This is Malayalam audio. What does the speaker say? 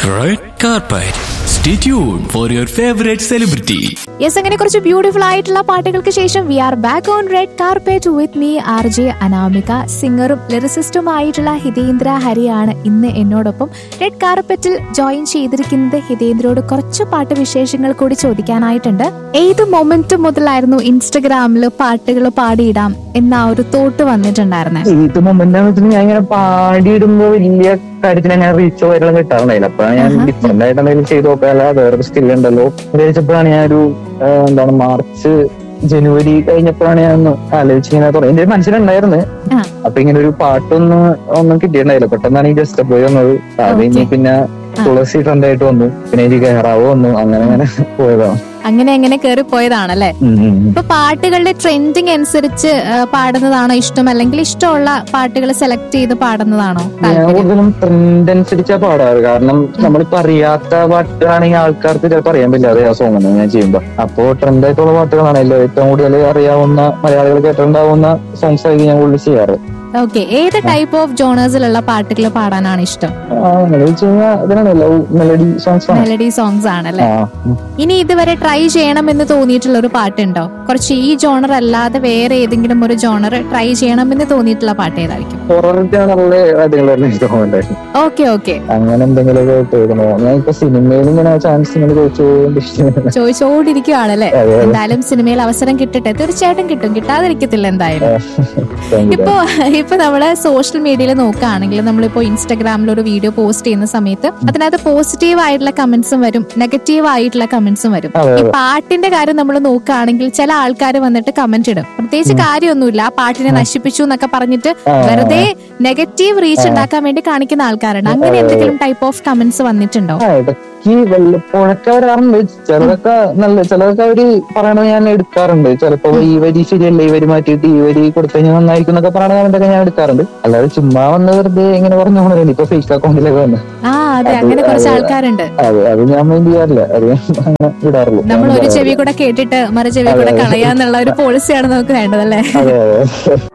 Red carpet. Stay tuned for your favorite celebrity. Yes അങ്ങനെ കുറച്ച് ബ്യൂട്ടിഫുൾ ആയിട്ടുള്ള പാട്ടുകൾക്ക് ശേഷം we are back on red carpet with me R J Anamika സിംഗറും ലിറിസിസ്റ്റുമായിട്ടുള്ള ഹിതേന്ദ്ര ഹരിയാണ് ഇന്ന് എന്നോടൊപ്പം റെഡ് കാർപ്പറ്റിൽ ജോയിൻ ചെയ്തിരിക്കുന്നത് ഹിതേന്ദ്രയോട് കുറച്ച് പാട്ട് വിശേഷങ്ങൾ കൂടി ചോദിക്കാനായിട്ടുണ്ട് ഏത് മൊമെന്റ് മുതലായിരുന്നു ഇൻസ്റ്റഗ്രാമിൽ പാട്ടുകൾ പാടിയിടാം എന്ന ആ ഒരു തോട്ട് വന്നിട്ടുണ്ടായിരുന്നെ ഇത് മൊമെന്റ് വെച്ചിട്ട് ഞാൻ ഇങ്ങനെ പാടിയിടുമ്പോ വലിയ കാര്യത്തിന് അങ്ങനെ റീച്ചോ വരെല്ലാം കിട്ടാറുണ്ടായില്ല അപ്പൊ ഞാൻ ഡിഫറെന്റ് ആയിട്ട് എന്തെങ്കിലും ചെയ്ത് നോക്കാല്ല വേറൊരു സ്കിൽ ഉണ്ടല്ലോ വിചാരിച്ചപ്പോഴാണ് ഞാനൊരു ആ, എന്താണ് മാർച്ച് ജനുവരി കഴിഞ്ഞപ്പോഴാണ് ഞാൻ ഒന്ന് ആലോചിച്ച് ഇങ്ങനെ തുടങ്ങി എന്റെ മനസ്സിലുണ്ടായിരുന്നു ആ. അപ്പൊ ഇങ്ങനെ ഒരു പാട്ടൊന്നും ഒന്നും കിട്ടിയിട്ടുണ്ടായില്ല പെട്ടെന്നാണ് ഈ ജസ്റ്റ് പോയി വന്നത് അത് കഴിഞ്ഞ് Okay. പിന്നെ തുളസി ട്രെൻഡ് ആയിട്ട് വന്നു പിന്നെ എനിക്ക് കയറാവോ വന്നു അങ്ങനെ അങ്ങനെ പോയതാണ് അങ്ങനെ അങ്ങനെ കയറി പോയതാണല്ലേ ഉം ഉം ഉം. ഇപ്പൊ പാട്ടുകളുടെ ട്രെൻഡിങ് അനുസരിച്ച് ആ, പാടുന്നതാണോ ഇഷ്ടം അല്ലെങ്കിൽ ഇഷ്ടമുള്ള പാട്ടുകൾ സെലക്ട് ചെയ്ത് പാടുന്നതാണോ ഞാൻ താല്പര്യം കൂടുതലും ട്രെൻഡ് അനുസരിച്ചാ പാടാറ് കാരണം നമ്മളിപ്പോ അറിയാത്ത പാട്ടുകളാണെങ്കിൽ ആൾക്കാർക്ക് ചിലപ്പോൾ അറിയാൻ പറ്റില്ല അറിയാ സോങ് ഒന്നും ഞാൻ ചെയ്യുമ്പോ അപ്പോ ട്രെൻഡ് ആയിട്ടുള്ള പാട്ടുകളാണല്ലോ ഏറ്റവും കൂടുതൽ അറിയാവുന്ന മലയാളികൾ കേട്ടിട്ടുണ്ടാവുന്ന സോങ്സ് ആയിരിക്കും ഞാൻ കൂടുതൽ ചെയ്യാറ് ഓക്കെ ഏത് ടൈപ്പ് ഓഫ് ജോണേഴ്സിലുള്ള പാട്ടുകൾ പാടാനാണ് ഇഷ്ടം ആ, അങ്ങനെ വെച്ച് കഴിഞ്ഞാൽ ഇതിനാണ് ലവ് മെലഡി സോങ്സ് ആണ് മെലഡി സോങ്സ് ആണല്ലേ ആ ഇനി ഇതുവരെ ട്രൈ ചെയ്യണമെന്ന് തോന്നിയിട്ടുള്ള ഒരു പാട്ടുണ്ടോ കുറച്ച് ഈ ജോണർ അല്ലാതെ വേറെ ഏതെങ്കിലും ഒരു ജോണർ ട്രൈ ചെയ്യണമെന്ന് തോന്നിയിട്ടുള്ള പാട്ട് ഏതായിരിക്കും ഹൊറർ ജാണറിലെ പാട്ടുകളായിരുന്നു എനിക്ക് തോന്നുന്നുണ്ടായിരുന്നു ഓക്കെ ഓക്കെ അങ്ങനെ എന്തെങ്കിലുമൊക്കെ കേൾക്കണോ ഞാൻ ഇപ്പൊ സിനിമയിൽ ഇങ്ങനെ ചാൻസ് ഇങ്ങനെ ചോദിച്ചുകൊണ്ടിരിക്കുന്നു ചോദിച്ചോണ്ടിരിക്കുവാണല്ലേ അതെ, അതെ. എന്തായാലും സിനിമയിൽ അവസരം കിട്ടട്ടെ തീർച്ചയായിട്ടും കിട്ടും കിട്ടാതിരിക്കത്തില്ല എന്തായാലും Thank you. ഇപ്പൊ ഇപ്പൊ നമ്മള് സോഷ്യൽ മീഡിയയിൽ നോക്കുകയാണെങ്കിൽ നമ്മളിപ്പോ ഇൻസ്റ്റാഗ്രാമിൽ ഒരു വീഡിയോ പോസ്റ്റ് ചെയ്യുന്ന സമയത്ത് അതിനകത്ത് പോസിറ്റീവ് ആയിട്ടുള്ള കമന്റ്സും വരും നെഗറ്റീവ് ആയിട്ടുള്ള കമന്റ്സും വരും അതെ, ഈ അതെ. പാട്ടിന്റെ കാര്യം നമ്മൾ നോക്കുകയാണെങ്കിൽ ചില ആൾക്കാർ വന്നിട്ട് കമന്റ് ഇടും പ്രത്യേകിച്ച് കാര്യമൊന്നുമില്ല ആ പാട്ടിനെ നശിപ്പിച്ചു എന്നൊക്കെ പറഞ്ഞിട്ട് ആ. വെറുതെ നെഗറ്റീവ് റീച്ച് ഉണ്ടാക്കാൻ വേണ്ടി കാണിക്കുന്ന ആൾക്കാരുണ്ട് അങ്ങനെ എന്തെങ്കിലും ടൈപ്പ് ഓഫ് കമന്റ്സ് വന്നിട്ടുണ്ടോ ആ, ഇടയ്ക്ക് വല്ലപ്പോഴൊക്കെ വരാറുണ്ട് ചിലതൊക്കെ നല്ല ചിലതൊക്കെ അവര് പറയണത് ഞാൻ എടുക്കാറുണ്ട് ചിലപ്പോ ഈ വരി ശരിയല്ല ഈ വരി മാറ്റിയിട്ട് ഈ വരി കൊടുത്തു കഴിഞ്ഞാൽ നന്നായിരിക്കും എന്നൊക്കെ പറയണ കമന്റൊക്കെ ഞാൻ എടുക്കാറുണ്ട് അല്ലാതെ ചുമ്മാ വന്ന് വെറുതെ ഇങ്ങനെ പറഞ്ഞു പോകണില്ല ഇപ്പൊ ഫേക്ക് അക്കൗണ്ടിലൊക്കെ വന്ന് ആ അതെ അങ്ങനെ അത് കുറച്ച് അത് ആൾക്കാരുണ്ട് അതെ അത് ഞാൻ മൈൻഡ് ചെയ്യാറില്ല അത് ഞാൻ അങ്ങനെ വിടാറുള്ളൂ നമ്മൾ ഒരു ഞാൻ ചെവി കൂടെ കേട്ടിട്ട് മറു ചെവി കൂടെ അതെ, അതെ. കളയാന്നുള്ള ഒരു പോളിസിയാണ് നമുക്ക് വേണ്ടത് അല്ലേ അതെ അതെ